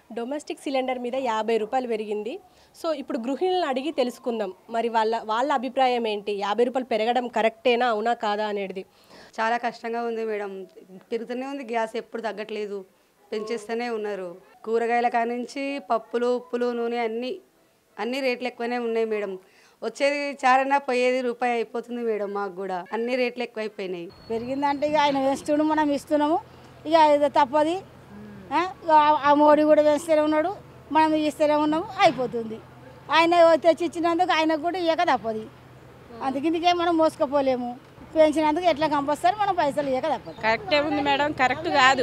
domestic cylinder మీద యాభై రూపాయలు పెరిగింది సో ఇప్పుడు గృహిణులను అడిగి తెలుసుకుందాం మరి వాళ్ళ వాళ్ళ అభిప్రాయం ఏంటి యాభై రూపాయలు పెరగడం కరెక్టేనా అవునా కాదా అనేది చాలా కష్టంగా ఉంది మేడం పెరుగుతూనే ఉంది గ్యాస్ ఎప్పుడు తగ్గట్లేదు పెంచేస్తూనే ఉన్నారు కూరగాయల కానించి పప్పులు ఉప్పులు నూనె అన్నీ అన్ని రేట్లు ఎక్కువనే ఉన్నాయి మేడం వచ్చేది చారన్నా పోయేది రూపాయి అయిపోతుంది మేడం మాకు కూడా అన్ని రేట్లు ఎక్కువైపోయినాయి పెరిగిందంటే ఇక ఆయన వేస్తుండు మనం ఇస్తున్నాము ఇక ఇది తప్పది ఆ, ఇక ఆ- ఆ మోడీ కూడా వేస్తూనే ఉన్నాడు మనం ఇస్తూనే ఉన్నాము అయిపోతుంది ఆయన తెచ్చి ఇచ్చినందుకు ఆయనకు కూడా ఇయ్యక తప్పది అందుకే మనం మోసుకపోలేము పెంచినందుకు ఎట్లా కంపల్సరీ మనం పైసలు ఇయ్యక తప్పదు కరెక్టే ఉంది మేడం కరెక్ట్ కాదు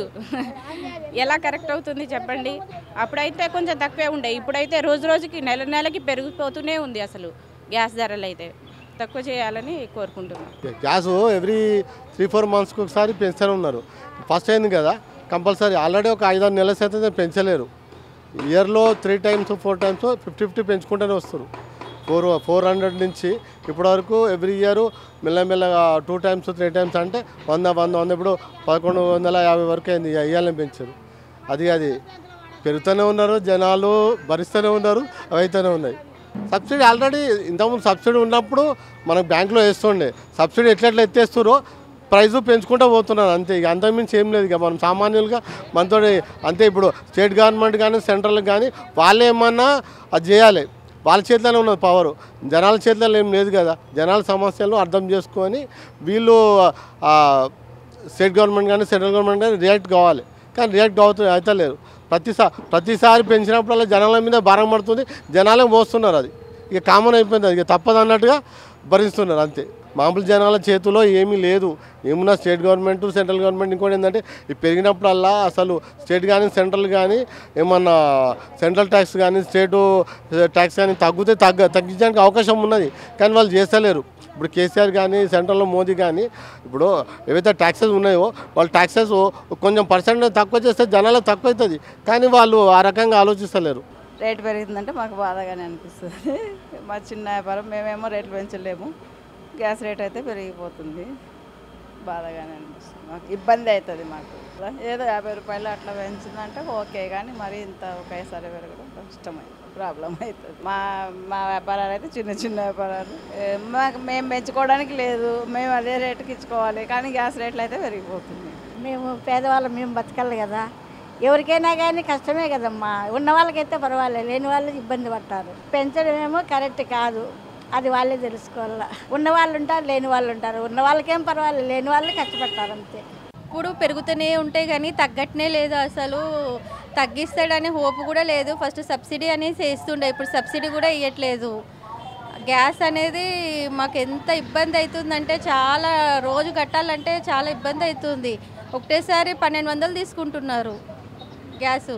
ఎలా కరెక్ట్ అవుతుంది చెప్పండి అప్పుడైతే కొంచెం తక్కువే ఉండే ఇప్పుడైతే రోజు రోజుకి నెల నెలకి పెరిగిపోతూనే ఉంది అసలు గ్యాస్ ధరలు అయితే తక్కువ చేయాలని కోరుకుంటున్నాను గ్యాస్ ఎవ్రీ త్రీ ఫోర్ మంత్స్కి ఒకసారి పెంచుతూనే ఉన్నారు ఫస్ట్ అయింది కదా కంపల్సరీ ఆల్రెడీ ఒక ఐదారు నెలల శాతం పెంచలేరు ఇయర్లో three times four times fifty fifty పెంచుకుంటూనే వస్తారు ఫోర్ ఫోర్ హండ్రెడ్ నుంచి ఇప్పటి వరకు ఎవ్రీ ఇయర్ మెల్లమెల్లగా టూ టైమ్స్ త్రీ టైమ్స్ అంటే వంద వంద వంద ఇప్పుడు పదకొండు వందల యాభై వరకు అయింది ఇక ఇయ్యాలని పెంచారు అది అది పెరుగుతూనే ఉన్నారు జనాలు భరిస్తూనే ఉన్నారు అవి అయితేనే ఉన్నాయి సబ్సిడీ ఆల్రెడీ ఇంతకుముందు సబ్సిడీ ఉన్నప్పుడు మనకు బ్యాంకులో వేస్తుండే సబ్సిడీ ఎట్లెట్లా ఎత్తేస్తారో ప్రైస్ పెంచుకుంటూ పోతున్నారు అంతే ఇక అంతకుమించి ఏం లేదు ఇక మనం సామాన్యులుగా మనతో అంతే ఇప్పుడు స్టేట్ గవర్నమెంట్ కానీ సెంట్రల్ కానీ వాళ్ళు ఏమన్నా అది చేయాలి వాళ్ళ చేతిలోనే ఉన్నది పవర్ జనాల చేతిలో ఏం లేదు కదా జనాల సమస్యలను అర్థం చేసుకొని వీళ్ళు ఆ, స్టేట్ గవర్నమెంట్ కానీ సెంట్రల్ గవర్నమెంట్ కానీ రియాక్ట్ కావాలి కానీ రియాక్ట్ అవుతుంది అయితే లేరు ప్రతిసారి ప్రతిసారి పెంచినప్పుడల్లా జనాల మీద భారం పడుతుంది జనాలే మోస్తున్నారు అది ఇక కామన్ అయిపోయింది అది ఇక తప్పదు అన్నట్టుగా భరిస్తున్నారు అంతే మామూలు జనాల చేతిలో ఏమీ లేదు ఏమున్నా స్టేట్ గవర్నమెంట్ సెంట్రల్ గవర్నమెంట్ ఇంకోటి ఏంటంటే ఈ పెరిగినప్పుడల్లా అసలు స్టేట్ కానీ సెంట్రల్ కానీ ఏమన్నా సెంట్రల్ ట్యాక్స్ కానీ స్టేటు ట్యాక్స్ కానీ తగ్గితే తగ్గ తగ్గించడానికి అవకాశం ఉన్నది కానీ వాళ్ళు చేస్తలేరు ఇప్పుడు కేసీఆర్ కానీ సెంట్రల్లో మోదీ కానీ ఇప్పుడు ఏవైతే ట్యాక్సెస్ ఉన్నాయో వాళ్ళు ట్యాక్సెస్ కొంచెం పర్సెంట్ తక్కువ చేస్తే జనాలకు తక్కువ అవుతుంది కానీ వాళ్ళు ఆ రకంగా ఆలోచిస్తలేరు రేటు పెరిగిందంటే మాకు బాధగానే అనిపిస్తుంది మా చిన్న వ్యాపారం మేమేమో రేట్లు పెంచలేము గ్యాస్ రేట్ అయితే పెరిగిపోతుంది బాధగానే అనిపిస్తుంది మాకు ఇబ్బంది అవుతుంది మాకు ఏదో యాభై రూపాయలు అట్లా పెంచిందంటే ఓకే కానీ మరి ఇంత ఒకేసారి పెరగడం కష్టమై ప్రాబ్లం అవుతుంది మా మా వ్యాపారాలు అయితే చిన్న చిన్న వ్యాపారాలు ఏ, మాకు మేము పెంచుకోవడానికి లేదు మేము అదే రేటుకి ఇచ్చుకోవాలి కానీ గ్యాస్ రేట్లు అయితే పెరిగిపోతుంది మేము పేదవాళ్ళం మేము బతకాలి కదా ఎవరికైనా కానీ కష్టమే కదమ్మా ఉన్న వాళ్ళకైతే పర్వాలేదు లేని వాళ్ళు ఇబ్బంది పడతారు పెంచడం ఏమో కరెక్ట్ కాదు అది వాళ్ళే తెలుసుకోవాలా ఉన్న వాళ్ళు ఉంటారు లేని వాళ్ళు ఉంటారు ఉన్న వాళ్ళకేం పర్వాలేదు లేని వాళ్ళు కష్టపడతారు అంతే ఇప్పుడు పెరుగుతూనే ఉంటాయి కానీ తగ్గట్నే లేదు అసలు తగ్గిస్తాడనే హోప్ కూడా లేదు ఫస్ట్ సబ్సిడీ అనేది చేస్తుండే ఇప్పుడు సబ్సిడీ కూడా ఇవ్వట్లేదు గ్యాస్ అనేది మాకు ఎంత ఇబ్బంది అవుతుందంటే చాలా రోజు కట్టాలంటే చాలా ఇబ్బంది అవుతుంది ఒకటేసారి పన్నెండు వందలు తీసుకుంటున్నారు గ్యాసు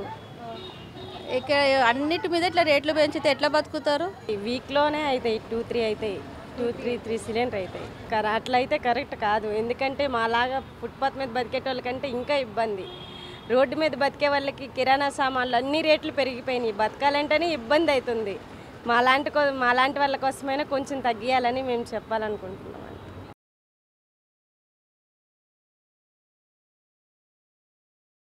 ఇక అన్నిటి మీద ఇట్లా రేట్లు పెంచితే ఎట్లా బతుకుతారు వీక్లోనే అవుతాయి టూ త్రీ అవుతాయి టూ త్రీ త్రీ సిలిండర్ అవుతాయి కర అట్లా అయితే కరెక్ట్ కాదు ఎందుకంటే మాలాగా ఫుట్పాత్ మీద బతికేటోళ్ళకంటే ఇంకా ఇబ్బంది రోడ్డు మీద బతికే వాళ్ళకి కిరాణా సామాన్లు అన్ని రేట్లు పెరిగిపోయినాయి బతకాలంటేనే ఇబ్బంది అవుతుంది మాలాంటి కో మాలాంటి వాళ్ళ కోసమైనా కొంచెం తగ్గియాలని మేము చెప్పాలనుకుంటున్నాం